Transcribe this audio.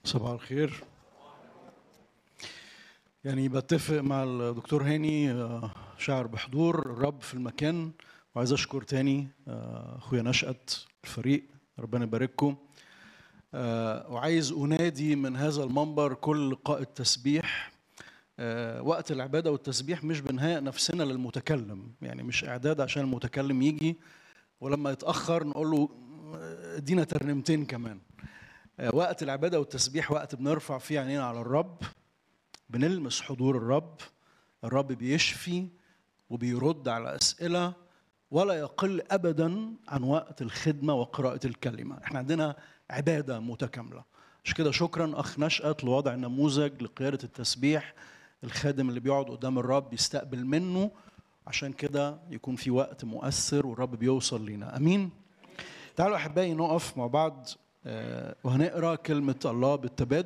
صباح الخير يعني بتفق مع الدكتور هاني آه، شعر بحضور الرب في المكان وعايز اشكر تاني آه، اخويا نشأت الفريق ربنا يبارككم آه، وعايز انادي من هذا المنبر كل قائد تسبيح آه، وقت العباده والتسبيح مش بنهاء نفسنا للمتكلم يعني مش اعداد عشان المتكلم يجي ولما يتاخر نقول له آه، ادينا ترنيمتين كمان آه، وقت العباده والتسبيح وقت بنرفع فيه عينينا على الرب بنلمس حضور الرب الرب بيشفي وبيرد على اسئله ولا يقل ابدا عن وقت الخدمه وقراءه الكلمه احنا عندنا عباده متكامله عشان كده شكرا اخ نشأت لوضع نموذج لقياده التسبيح الخادم اللي بيقعد قدام الرب يستقبل منه عشان كده يكون في وقت مؤثر والرب بيوصل لينا امين تعالوا احبائي نقف مع بعض آه، وهنقرا كلمه الله بالتبادل